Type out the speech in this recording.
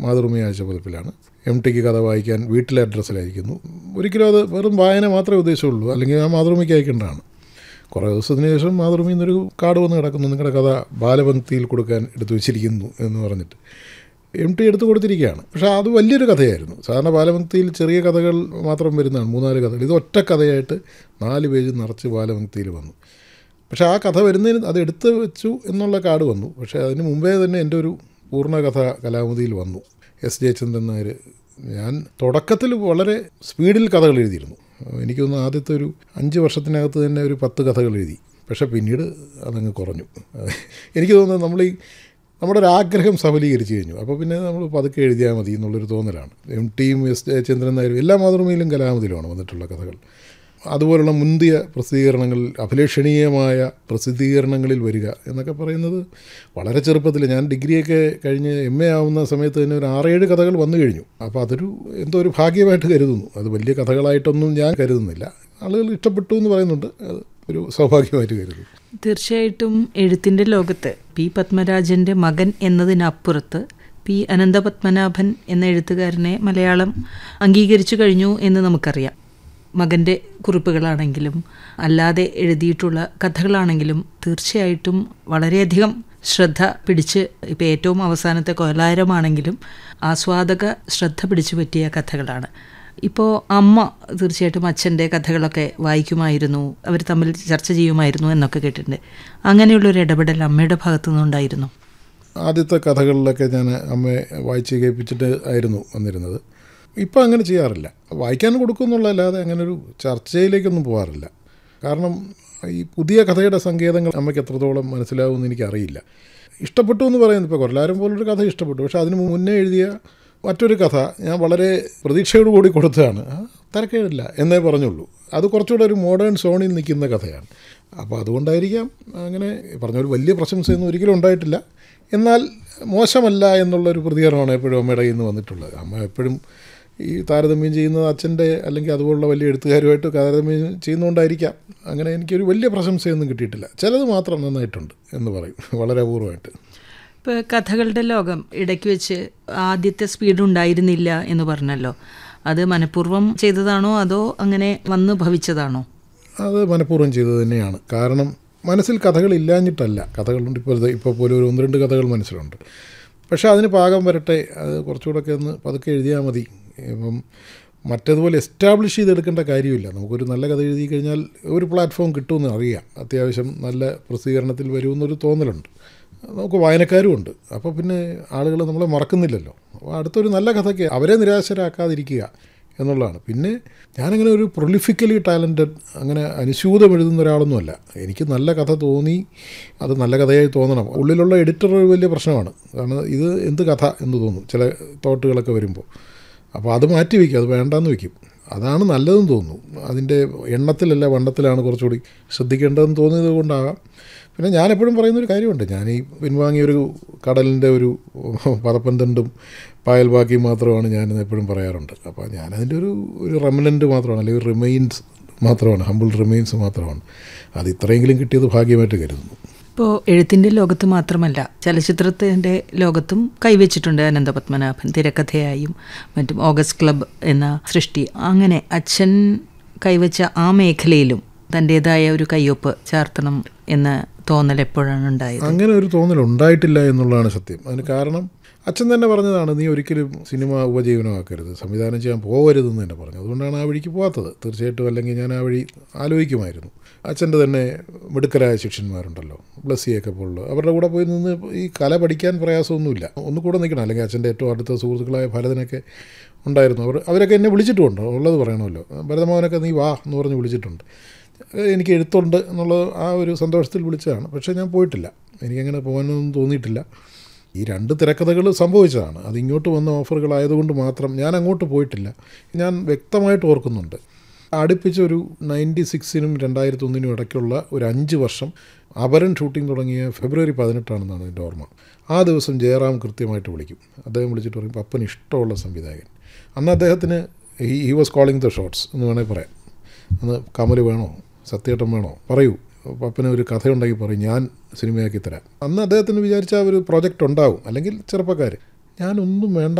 മാതൃഭൂമി ആഴ്ച പതിപ്പിലാണ് M tick കഥ വായിക്കാൻ വീട്ടിലെ അഡ്രസ്സിലയക്കുന്നു ഒരിക്കലും അത് വെറും വായന മാത്രമേ ഉദ്ദേശമുള്ളൂ അല്ലെങ്കിൽ ആ മാതൃഭൂമിക്ക് അയക്കേണ്ടതാണ് കുറേ ദിവസത്തിന് ശേഷം മാതൃഭൂമിയിൽ നിന്നൊരു കാർഡ് വന്ന് കിടക്കുന്നു നിങ്ങളുടെ കഥ ബാലപംക്തിയിൽ കൊടുക്കാൻ എടുത്തു വെച്ചിരിക്കുന്നു എന്ന് പറഞ്ഞിട്ട് എം ടി എടുത്തു കൊടുത്തിരിക്കുകയാണ് പക്ഷേ അത് വലിയൊരു കഥയായിരുന്നു സാധാരണ ബാലപംക്തിയിൽ ചെറിയ കഥകൾ മാത്രം വരുന്നതാണ് മൂന്നാല് കഥകൾ ഇത് ഒറ്റ കഥയായിട്ട് നാല് പേജ് നിറച്ച് ബാലപംക്തിയിൽ വന്നു പക്ഷേ ആ കഥ വരുന്നതിന് അത് എടുത്ത് വെച്ചു എന്നുള്ള കാർഡ് വന്നു പക്ഷേ അതിന് മുമ്പേ തന്നെ എൻ്റെ ഒരു പൂർണ്ണ കഥ കലാമതിയിൽ വന്നു എസ് ജയചന്ദ്രൻ നായർ ഞാൻ തുടക്കത്തിൽ വളരെ സ്പീഡിൽ കഥകൾ എഴുതിയിരുന്നു എനിക്ക് തോന്നുന്നു ആദ്യത്തെ ഒരു അഞ്ച് വർഷത്തിനകത്ത് തന്നെ ഒരു പത്ത് കഥകൾ എഴുതി പക്ഷേ പിന്നീട് അതങ്ങ് കുറഞ്ഞു എനിക്ക് തോന്നുന്നത് നമ്മൾ ഈ നമ്മുടെ ഒരു ആഗ്രഹം സഫലീകരിച്ചു കഴിഞ്ഞു അപ്പോൾ പിന്നെ നമ്മൾ പതുക്കെ എഴുതിയാൽ മതി എന്നുള്ളൊരു തോന്നലാണ് എം ടിയും എസ് ജയചന്ദ്രൻ നായരും എല്ലാ മാതൃഭൂമിയിലും കലാമതിയിലുമാണ് വന്നിട്ടുള്ള കഥകൾ അതുപോലുള്ള മുന്തിയ പ്രസിദ്ധീകരണങ്ങളിൽ അഭിലഷണീയമായ പ്രസിദ്ധീകരണങ്ങളിൽ വരിക എന്നൊക്കെ പറയുന്നത് വളരെ ചെറുപ്പത്തിൽ ഞാൻ ഡിഗ്രിയൊക്കെ കഴിഞ്ഞ് എം എ ആവുന്ന സമയത്ത് തന്നെ ഒരു ആറേഴ് കഥകൾ വന്നു കഴിഞ്ഞു അപ്പോൾ അതൊരു എന്തോ ഒരു ഭാഗ്യമായിട്ട് കരുതുന്നു അത് വലിയ കഥകളായിട്ടൊന്നും ഞാൻ കരുതുന്നില്ല ആളുകൾ ഇഷ്ടപ്പെട്ടു എന്ന് പറയുന്നുണ്ട് അത് ഒരു സൗഭാഗ്യമായിട്ട് കരുതുന്നു തീർച്ചയായിട്ടും എഴുത്തിൻ്റെ ലോകത്ത് പി പത്മരാജൻ്റെ മകൻ എന്നതിനപ്പുറത്ത് പി അനന്തപത്മനാഭൻ എന്ന എഴുത്തുകാരനെ മലയാളം അംഗീകരിച്ചു കഴിഞ്ഞു എന്ന് നമുക്കറിയാം മകൻ്റെ കുറിപ്പുകളാണെങ്കിലും അല്ലാതെ എഴുതിയിട്ടുള്ള കഥകളാണെങ്കിലും തീർച്ചയായിട്ടും വളരെയധികം ശ്രദ്ധ പിടിച്ച് ഇപ്പോൾ ഏറ്റവും അവസാനത്തെ കൊലാരമാണെങ്കിലും ആസ്വാദക ശ്രദ്ധ പിടിച്ചു പറ്റിയ കഥകളാണ് ഇപ്പോൾ അമ്മ തീർച്ചയായിട്ടും അച്ഛൻ്റെ കഥകളൊക്കെ വായിക്കുമായിരുന്നു അവർ തമ്മിൽ ചർച്ച ചെയ്യുമായിരുന്നു എന്നൊക്കെ കേട്ടിട്ടുണ്ട് അങ്ങനെയുള്ളൊരു ഇടപെടൽ അമ്മയുടെ ഭാഗത്തു നിന്നുണ്ടായിരുന്നു ആദ്യത്തെ കഥകളിലൊക്കെ ഞാൻ അമ്മയെ വായിച്ച് കേൾപ്പിച്ചിട്ട് ആയിരുന്നു വന്നിരുന്നത് ഇപ്പം അങ്ങനെ ചെയ്യാറില്ല വായിക്കാൻ കൊടുക്കുന്നുള്ളതല്ലാതെ അങ്ങനെ ഒരു ചർച്ചയിലേക്കൊന്നും പോകാറില്ല കാരണം ഈ പുതിയ കഥയുടെ സങ്കേതങ്ങൾ അമ്മയ്ക്ക് എത്രത്തോളം മനസ്സിലാവുമെന്ന് എനിക്കറിയില്ല ഇഷ്ടപ്പെട്ടു എന്ന് പറയുന്നത് ഇപ്പോൾ കൊല്ലാരം പോലൊരു കഥ ഇഷ്ടപ്പെട്ടു പക്ഷേ അതിന് മുന്നേ എഴുതിയ മറ്റൊരു കഥ ഞാൻ വളരെ പ്രതീക്ഷയോട് കൂടി കൊടുത്തതാണ് ആ, തരക്കേടില്ല എന്നേ പറഞ്ഞുള്ളൂ അത് കുറച്ചുകൂടെ ഒരു മോഡേൺ സോണിൽ നിൽക്കുന്ന കഥയാണ് അപ്പോൾ അതുകൊണ്ടായിരിക്കാം അങ്ങനെ പറഞ്ഞ ഒരു വലിയ പ്രശംസയൊന്നും ഒരിക്കലും ഉണ്ടായിട്ടില്ല എന്നാൽ മോശമല്ല എന്നുള്ളൊരു പ്രതികരണമാണ് എപ്പോഴും അമ്മയുടെ കയ്യിൽ നിന്ന് വന്നിട്ടുള്ളത് അമ്മ എപ്പോഴും ഈ താരതമ്യം ചെയ്യുന്നത് അച്ഛൻ്റെ അല്ലെങ്കിൽ അതുപോലുള്ള വലിയ എഴുത്തുകാരുമായിട്ട് താരതമ്യം ചെയ്യുന്നതുകൊണ്ടായിരിക്കാം അങ്ങനെ എനിക്കൊരു വലിയ പ്രശംസയൊന്നും കിട്ടിയിട്ടില്ല ചിലത് മാത്രം നന്നായിട്ടുണ്ട് എന്ന് പറയും വളരെ അപൂർവമായിട്ട് ഇപ്പോൾ കഥകളുടെ ലോകം ഇടയ്ക്ക് വെച്ച് ആദ്യത്തെ സ്പീഡ് ഉണ്ടായിരുന്നില്ല എന്ന് പറഞ്ഞല്ലോ അത് മനഃപൂർവ്വം ചെയ്തതാണോ അതോ അങ്ങനെ വന്ന് ഭവിച്ചതാണോ അത് മനഃപൂർവ്വം ചെയ്തത് തന്നെയാണ് കാരണം മനസ്സിൽ കഥകൾ ഇല്ലാഞ്ഞിട്ടല്ല കഥകളുണ്ട് ഇപ്പോൾ ഇത് ഇപ്പോൾ പോലും ഒരു ഒന്ന് രണ്ട് കഥകൾ മനസ്സിലുണ്ട് പക്ഷേ അതിന് പാകം വരട്ടെ അത് കുറച്ചുകൂടെയൊക്കെ ഒന്ന് പതുക്കെ എഴുതിയാൽ മതി ഇപ്പം മറ്റേതുപോലെ എസ്റ്റാബ്ലിഷ് ചെയ്തെടുക്കേണ്ട കാര്യമില്ല നമുക്കൊരു നല്ല കഥ എഴുതി കഴിഞ്ഞാൽ ഒരു പ്ലാറ്റ്ഫോം കിട്ടുമെന്ന് അറിയാം അത്യാവശ്യം നല്ല പ്രസിദ്ധീകരണത്തിൽ വരുമെന്നൊരു തോന്നലുണ്ട് നമുക്ക് വായനക്കാരും ഉണ്ട് അപ്പോൾ പിന്നെ ആളുകൾ നമ്മളെ മറക്കുന്നില്ലല്ലോ അപ്പോൾ അടുത്തൊരു നല്ല കഥയ്ക്ക് അവരെ നിരാശരാക്കാതിരിക്കുക എന്നുള്ളതാണ് പിന്നെ ഞാനങ്ങനെ ഒരു പ്രൊലിഫിക്കലി ടാലൻറ്റഡ് അങ്ങനെ അനുസ്യൂതം എഴുതുന്ന ഒരാളൊന്നുമല്ല എനിക്ക് നല്ല കഥ തോന്നി അത് നല്ല കഥയായി തോന്നണം ഉള്ളിലുള്ള എഡിറ്റർ ഒരു വലിയ പ്രശ്നമാണ് കാരണം ഇത് എന്ത് കഥ എന്ന് തോന്നും ചില തോട്ടുകളൊക്കെ വരുമ്പോൾ അപ്പോൾ അത് മാറ്റി വയ്ക്കും അത് വേണ്ടാന്ന് വയ്ക്കും അതാണ് നല്ലതെന്ന് തോന്നുന്നു അതിൻ്റെ എണ്ണത്തിലല്ല വണ്ണത്തിലാണ് കുറച്ചുകൂടി ശ്രദ്ധിക്കേണ്ടതെന്ന് തോന്നിയത് കൊണ്ടാകാം പിന്നെ ഞാനെപ്പോഴും പറയുന്നൊരു കാര്യമുണ്ട് ഞാൻ ഈ പിൻവാങ്ങിയൊരു കടലിൻ്റെ ഒരു പതപ്പന്തണ്ടും പായൽ ബാക്കിയും മാത്രമാണ് ഞാൻ എപ്പോഴും പറയാറുണ്ട് അപ്പോൾ ഞാനതിൻ്റെ ഒരു ഒരു റെമനൻ്റ് മാത്രമാണ് അല്ലെങ്കിൽ റിമെയിൻസ് മാത്രമാണ് ഹമ്പിൾ റിമെയിൻസ് മാത്രമാണ് അത് ഇത്രയെങ്കിലും കിട്ടിയത് ഭാഗ്യമായിട്ട് കരുതുന്നു ഇപ്പോൾ എഴുത്തിൻ്റെ ലോകത്ത് മാത്രമല്ല ചലച്ചിത്രത്തിൻ്റെ ലോകത്തും കൈവച്ചിട്ടുണ്ട് അനന്തപത്മനാഭൻ തിരക്കഥയായും മറ്റും ഓഗസ്റ്റ് ക്ലബ്ബ് എന്ന സൃഷ്ടി അങ്ങനെ അച്ഛൻ കൈവച്ച ആ മേഖലയിലും തൻ്റേതായ ഒരു കയ്യൊപ്പ് ചാർത്തണം എന്ന തോന്നൽ എപ്പോഴാണ് ഉണ്ടായത് അങ്ങനെ ഒരു തോന്നൽ ഉണ്ടായിട്ടില്ല എന്നുള്ളതാണ് സത്യം അതിന് കാരണം അച്ഛൻ തന്നെ പറഞ്ഞതാണ് നീ ഒരിക്കലും സിനിമ ഉപജീവനമാക്കരുത് സംവിധാനം ചെയ്യാൻ പോകരുതെന്ന് തന്നെ പറഞ്ഞു അതുകൊണ്ടാണ് ആ വഴിക്ക് പോകാത്തത് തീർച്ചയായിട്ടും അല്ലെങ്കിൽ ഞാൻ ആ വഴി ആലോചിക്കുമായിരുന്നു അച്ഛൻ്റെ തന്നെ മിടുക്കരായ ശിഷ്യന്മാരുണ്ടല്ലോ ബ്ലസ്സിയൊക്കെ പോലുള്ള അവരുടെ കൂടെ പോയി നിന്ന് ഈ കല പഠിക്കാൻ പ്രയാസമൊന്നുമില്ല ഒന്ന് കൂടെ നിൽക്കണം അല്ലെങ്കിൽ അച്ഛൻ്റെ ഏറ്റവും അടുത്ത സുഹൃത്തുക്കളായ ഭരതനൊക്കെ ഉണ്ടായിരുന്നു അവർ അവരൊക്കെ എന്നെ വിളിച്ചിട്ടുമുണ്ട് ഉള്ളത് പറയണമല്ലോ ഭരതമോഹനൊക്കെ നീ വാ എന്ന് പറഞ്ഞ് വിളിച്ചിട്ടുണ്ട് എനിക്ക് എഴുത്തുണ്ട് എന്നുള്ളത് ആ ഒരു സന്തോഷത്തിൽ വിളിച്ചതാണ് പക്ഷേ ഞാൻ പോയിട്ടില്ല എനിക്കങ്ങനെ പോകാനൊന്നും തോന്നിയിട്ടില്ല ഈ രണ്ട് തിരക്കഥകൾ സംഭവിച്ചതാണ് അത് ഇങ്ങോട്ട് വന്ന ഓഫറുകളായതുകൊണ്ട് മാത്രം ഞാൻ അങ്ങോട്ട് പോയിട്ടില്ല ഞാൻ വ്യക്തമായിട്ട് ഓർക്കുന്നുണ്ട് അടുപ്പിച്ചൊരു നയൻറ്റി സിക്സിനും രണ്ടായിരത്തി ഒന്നിനും ഇടയ്ക്കുള്ള ഒരു അഞ്ച് വർഷം അപരൻ ഷൂട്ടിംഗ് തുടങ്ങിയ ഫെബ്രുവരി പതിനെട്ടാണെന്നാണ് എൻ്റെ ഓർമ്മ ആ ദിവസം ജയറാം കൃത്യമായിട്ട് വിളിക്കും അദ്ദേഹം വിളിച്ചിട്ട് പറയും പപ്പന് ഇഷ്ടമുള്ള സംവിധായകൻ അന്ന് അദ്ദേഹത്തിന് he he was calling the shots എന്ന് വേണമെങ്കിൽ പറയാം അന്ന് കമൽ വേണോ സത്യേട്ടൻ വേണോ പറയൂ പപ്പന് ഒരു കഥയുണ്ടെങ്കിൽ പറയും ഞാൻ സിനിമയാക്കി തരാം അന്ന് അദ്ദേഹത്തിന് വിചാരിച്ച ഒരു പ്രോജക്റ്റ് ഉണ്ടാവും അല്ലെങ്കിൽ ചെറുപ്പക്കാർ ഞാനൊന്നും വേണ്ട